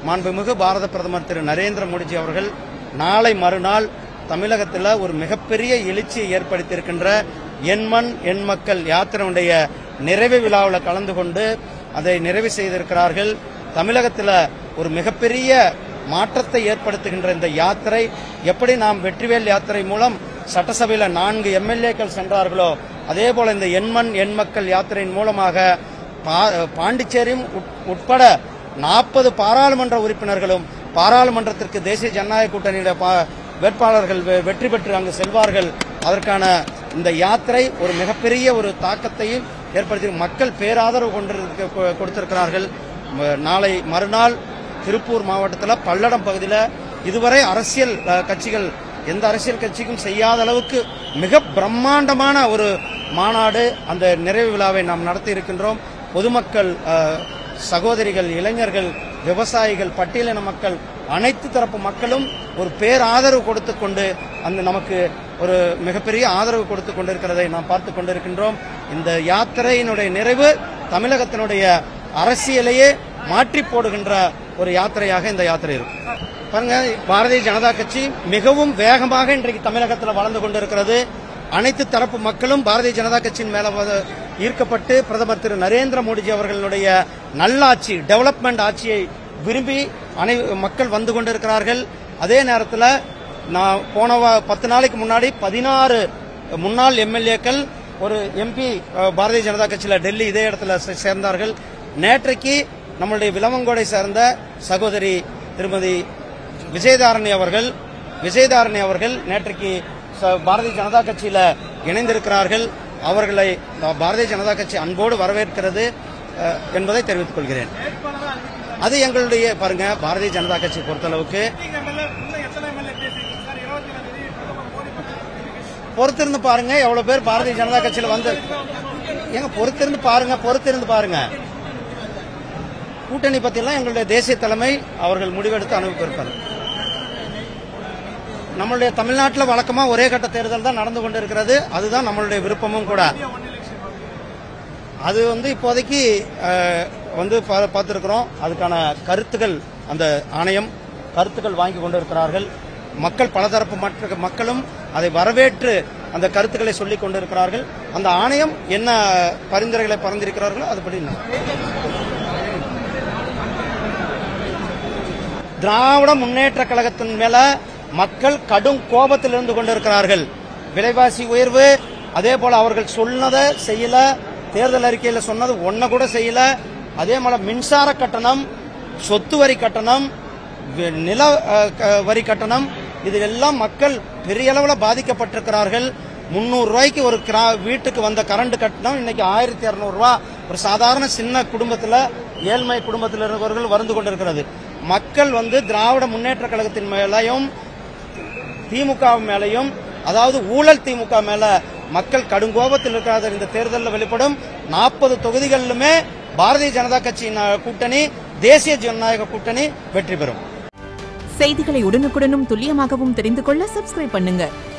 மாண்புமிகு பாரத பிரதமர் திரு நரேந்திர மோடிஜி அவர்கள் நாளை மறுநாள் தமிழகத்தில் ஒரு மிகப்பெரிய எழுச்சியை ஏற்படுத்தியிருக்கின்ற என் மண் என் மக்கள் யாத்திரையுடைய நிறைவு விழாவில் கலந்து கொண்டு அதை நிறைவு செய்திருக்கிறார்கள் தமிழகத்தில் ஒரு மிகப்பெரிய மாற்றத்தை ஏற்படுத்துகின்ற இந்த யாத்திரை எப்படி நாம் வெற்றிவேல் யாத்திரை மூலம் சட்டசபையில் நான்கு எம்எல்ஏக்கள் சென்றார்களோ அதே போல இந்த எண்மண் எண் மக்கள் யாத்திரையின் மூலமாக பா- பாண்டிச்சேரியும் உட்- உட்பட நாற்பது பாராளுமன்ற உறுப்பினர்களும் பாராளுமன்றத்திற்கு தேசிய ஜனநாயக கூட்டணியுடைய பா- வேட்பாளர்கள் வெ- வெற்றி பெற்று அங்கு செல்வார்கள் அதற்கான இந்த யாத்திரை ஒரு மிகப்பெரிய ஒரு தாக்கத்தையும் ஏற்படுத்தி மக்கள் பேராதரவு கொண்டிருக்க கொ- கொடுத்திருக்கிறார்கள் ம- நாளை மறுநாள் திருப்பூர் மாவட்டத்தில் பல்லடம் பகுதியில் இதுவரை அரசியல் அஹ், கட்சிகள் எந்த அரசியல் கட்சிக்கும் செய்யாத அளவுக்கு மிக பிரம்மாண்டமான ஒரு மாநாடு அந்த நிறைவு விழாவை நாம் நடத்தி இருக்கின்றோம் பொதுமக்கள் அஹ், சகோதரிகள் இளைஞர்கள் விவசாயிகள் பட்டியலின மக்கள் அனைத்து தரப்பு மக்களும் ஒரு பேராதரவு கொடுத்து கொண்டு அந்த நமக்கு ஒரு மிகப்பெரிய ஆதரவு கொடுத்து கொண்டிருக்கிறதை நாம் பார்த்து கொண்டிருக்கின்றோம் இந்த யாத்திரையினுடைய நிறைவு தமிழகத்தினுடைய அரசியலையே மாற்றி போடுகின்ற ஒரு யாத்திரையாக இந்த யாத்திரை இருக்கும் பாருங்க பாரதிய ஜனதா கட்சி மிகவும் வேகமாக இன்றைக்கு தமிழகத்தில் வளர்ந்து கொண்டிருக்கிறது அனைத்து தரப்பு மக்களும் பாரதிய ஜனதா கட்சியின் மேல வ- ஈர்க்கப்பட்டு பிரதமர் திரு நரேந்திர மோடிஜி அவர்களுடைய நல்லாட்சி டெவலப்மெண்ட் ஆட்சியை விரும்பி அனை மக்கள் வந்து கொண்டிருக்கிறார்கள் அதே நேரத்தில் நான் போன வா- பத்து நாளைக்கு முன்னாடி பதினாறு முன்னாள் எம்எல்ஏக்கள் ஒரு எம்பி பாரதிய ஜனதா கட்சியில் டெல்லி இதே இடத்துல சே- சேர்ந்தார்கள் நேற்றைக்கு நம்மளுடைய விலவங்கோடை சேர்ந்த சகோதரி திருமதி விஜயதாரணி அவர்கள் விஜயதாரணி அவர்கள் நேற்றைக்கு ச- பாரதிய ஜனதா கட்சியில இணைந்திருக்கிறார்கள் அவர்களை பா- பாரதிய ஜனதா கட்சி அன்போடு வரவேற்கிறது அஹ், என்பதை தெரிவித்துக் கொள்கிறேன் அது எங்களுடைய பாருங்க பாரதிய ஜனதா கட்சி பொறுத்தளவுக்கு பொறுத்திருந்து பாருங்க எவ்வளவு பேர் பாரதிய ஜனதா கட்சியில வந்து ஏங்க பொறுத்திருந்து பாருங்க பொறுத்திருந்து பாருங்க கூட்டணி பத்தி எல்லாம் எங்களுடைய தேசிய தலைமை அவர்கள் முடிவெடுத்து அனுப்பியிருப்பார் நம்மளுடைய தமிழ்நாட்டில் வழக்கமா ஒரே கட்ட தேர்தல் தான் நடந்து கொண்டிருக்கிறது அதுதான் நம்மளுடைய விருப்பமும் கூட அது வந்து இப்போதைக்கு அஹ், வந்து பா- பார்த்திருக்கிறோம் அதுக்கான கருத்துக்கள் அந்த ஆணையம் கருத்துக்கள் வாங்கி கொண்டிருக்கிறார்கள் மக்கள் பலதரப்பு மற்ற மக்களும் அதை வரவேற்று அந்த கருத்துக்களை சொல்லிக் கொண்டிருக்கிறார்கள் அந்த ஆணையம் என்ன பரிந்துரைகளை பரிந்திருக்கிறார்களோ அதுபடி நடக்கும். திராவிட முன்னேற்ற கழகத்தின் மேல மக்கள் கடும் கோபத்தில் இருந்து கொண்டிருக்கிறார்கள் விலைவாசி உயர்வு அதே போல அவர்கள் சொன்னதை செய்யல தேர்தல் அறிக்கையில சொன்னது ஒன்ன கூட செய்யல அதே போல மின்சார கட்டணம் சொத்து வரி கட்டணம் வி- நில அஹ், க- வரி கட்டணம் இதிலெல்லாம் மக்கள் பெரிய அளவில் பாதிக்கப்பட்டிருக்கிறார்கள் முந்நூறு ரூபாய்க்கு ஒரு கிரா- வீட்டுக்கு வந்த கரண்ட் கட்டணம் இன்னைக்கு ஆயிரத்தி இரநூறுவா ஒரு சாதாரண சின்ன குடும்பத்தில் ஏழ்மை குடும்பத்தில் இருக்கிறவர்கள் வருந்து கொண்டிருக்கிறது மக்கள் வந்து திராவிட முன்னேற்ற கழகத்தின் மேலையும் திமுக மேலையும் அதாவது ஊழல் திமுக மேல மக்கள் கடுங்கோபத்தில் இருக்கிற இந்த தேர்தலில் வெளிப்படும் நாற்பது தொகுதிகளிலுமே பாரதிய ஜனதா கட்சியின் அஹ், கூட்டணி தேசிய ஜனநாயக கூட்டணி வெற்றி பெறும் செய்திகளை உடனுக்குடனும் துல்லியமாகவும் தெரிந்து கொள்ள சப்ஸ்கிரைப் பண்ணுங்க